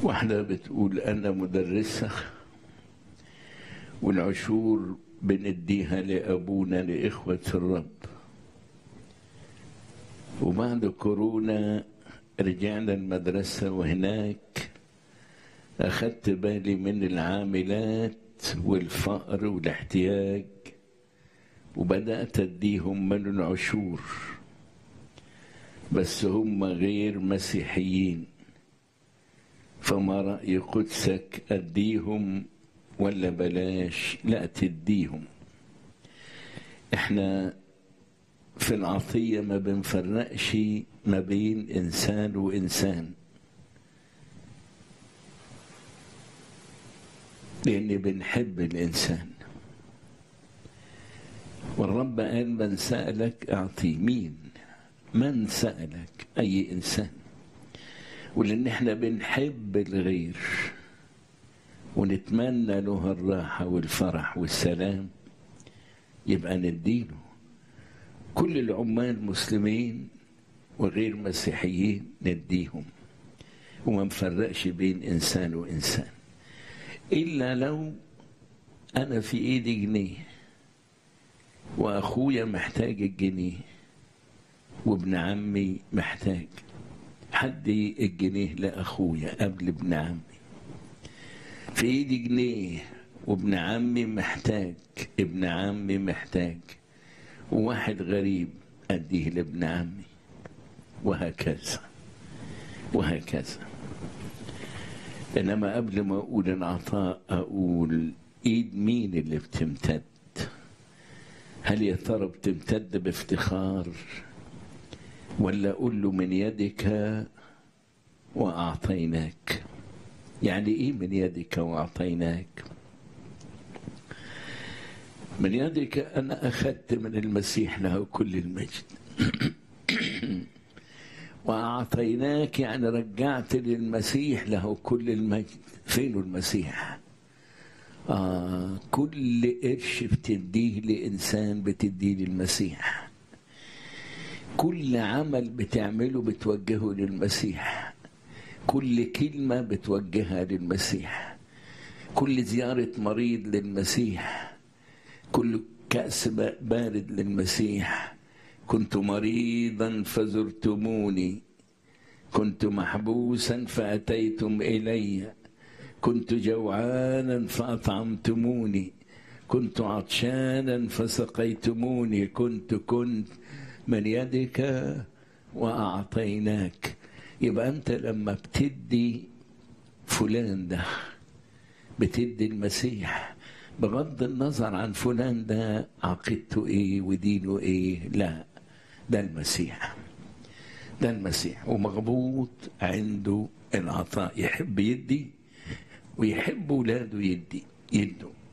واحدة بتقول أنا مدرسة والعشور بنديها لأبونا لإخوة الرب وبعد كورونا رجعنا المدرسة وهناك أخدت بالي من العاملات والفقر والاحتياج وبدأت أديهم من العشور بس هم غير مسيحيين فما رأي قدسك أديهم ولا بلاش لا تديهم احنا في العطية ما بنفرقش ما بين إنسان وإنسان لأن بنحب الإنسان والرب قال من سألك أعطيه مين من سألك أي إنسان ولأن احنا بنحب الغير ونتمنى له الراحة والفرح والسلام يبقى نديله كل العمال مسلمين وغير مسيحيين نديهم وما نفرقش بين إنسان وإنسان إلا لو أنا في إيدي جنيه وأخويا محتاج الجنيه وابن عمي محتاج حدي الجنيه لأخويا قبل ابن عمي في ايدي جنيه وابن عمي محتاج ابن عمي محتاج وواحد غريب اديه لابن عمي وهكذا وهكذا انما قبل ما اقول العطاء اقول ايد مين اللي بتمتد هل يا ترى بتمتد بافتخار ولا اقول له من يدك واعطيناك يعني ايه من يدك واعطيناك من يدك انا اخذت من المسيح له كل المجد واعطيناك يعني رجعت للمسيح له كل المجد فين المسيح آه كل قرش بتديه لإنسان بتديه للمسيح كل عمل بتعمله بتوجهه للمسيح كل كلمة بتوجهها للمسيح كل زيارة مريض للمسيح كل كأس بارد للمسيح كنت مريضا فزرتموني كنت محبوسا فأتيتم إلي كنت جوعانا فأطعمتموني كنت عطشانا فسقيتموني كنت كنت من يدك وأعطيناك يبقى أنت لما بتدي فلان ده بتدي المسيح بغض النظر عن فلان ده عقيدته ايه ودينه ايه لا ده المسيح ده المسيح ومغبوط عنده العطاء يحب يدي ويحب ولاده يدي يدوا